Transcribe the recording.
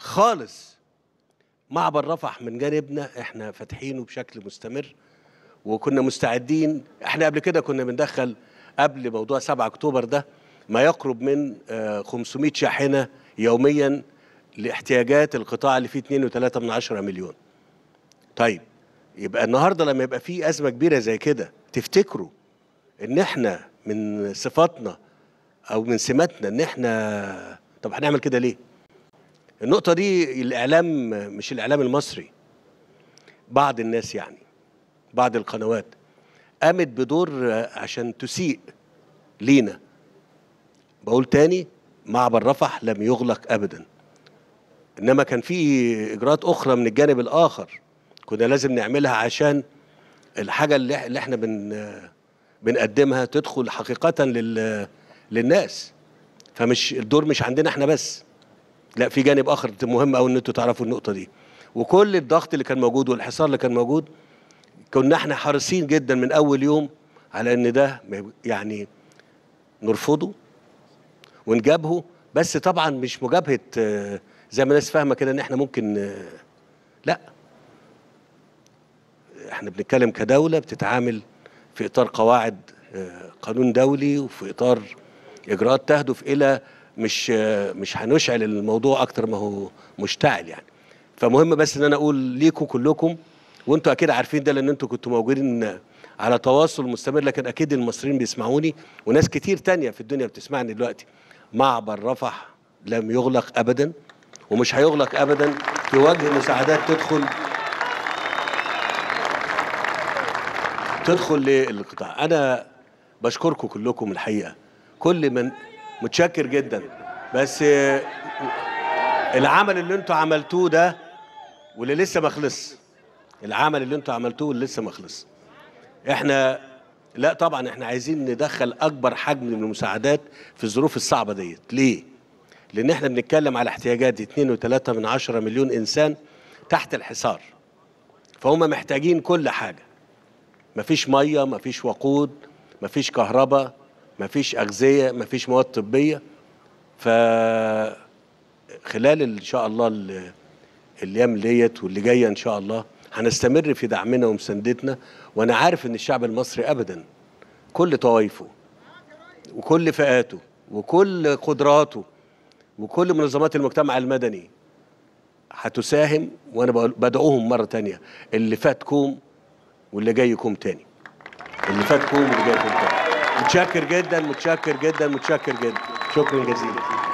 خالص معبر رفح من جانبنا احنا فاتحينه بشكل مستمر وكنا مستعدين احنا قبل كده كنا بندخل قبل موضوع 7 اكتوبر ده ما يقرب من آه، 500 شاحنه يوميا لاحتياجات القطاع اللي فيه 2.3 من عشرة مليون طيب يبقى النهارده لما يبقى في ازمه كبيره زي كده تفتكروا ان احنا من صفاتنا او من سماتنا ان احنا طب هنعمل كده ليه النقطه دي الاعلام مش الاعلام المصري بعض الناس يعني بعض القنوات قامت بدور آه، عشان تسيء لينا بقول تاني معبر رفح لم يغلق ابدا انما كان في اجراءات اخرى من الجانب الاخر كنا لازم نعملها عشان الحاجه اللي اللي احنا بن بنقدمها تدخل حقيقه لل للناس فمش الدور مش عندنا احنا بس لا في جانب اخر مهم قوي ان انتوا تعرفوا النقطه دي وكل الضغط اللي كان موجود والحصار اللي كان موجود كنا احنا حريصين جدا من اول يوم على ان ده ما يب- يعني نرفضه ونجابهه بس طبعا مش مجابهه آه، زي ما الناس فاهمه كده ان احنا ممكن آه، لا احنا بنتكلم كدوله بتتعامل في اطار قواعد آه، قانون دولي وفي اطار اجراءات تهدف الى مش آه، مش هنشعل الموضوع اكتر ما هو مشتعل يعني فمهم بس ان انا اقول ليكم كلكم وانتوا اكيد عارفين ده لان انتوا كنتوا موجودين على تواصل مستمر لكن اكيد المصريين بيسمعوني وناس كتير تانية في الدنيا بتسمعني دلوقتي معبر رفح لم يغلق ابدا ومش هيغلق ابدا في وجه مساعدات تدخل تدخل للقطاع انا بشكركم كلكم الحقيقه كل من متشكر جدا بس آه، العمل اللي انتوا عملتوه ده واللي لسه ما خلص العمل اللي انتوا عملتوه واللي لسه ما خلص احنا لا طبعا احنا عايزين ندخل اكبر حجم من المساعدات في الظروف الصعبه ديت ليه لان احنا بنتكلم على احتياجات 2.3 من عشرة مليون انسان تحت الحصار فهم محتاجين كل حاجه مفيش ميه مفيش وقود مفيش كهرباء مفيش اغذيه مفيش مواد طبيه ف خلال ان شاء الله ال- الايام ديت واللي جايه ان شاء الله هنستمر في دعمنا ومساندتنا وانا عارف ان الشعب المصري ابدا كل طوائفه وكل فئاته وكل قدراته وكل منظمات المجتمع المدني هتساهم وانا بقول- بدعوهم مره تانية اللي فاتكم واللي جايكم تاني اللي فاتكم واللي جايكم تاني متشكر جدا متشكر جدا متشكر جدا شكرا جزيلا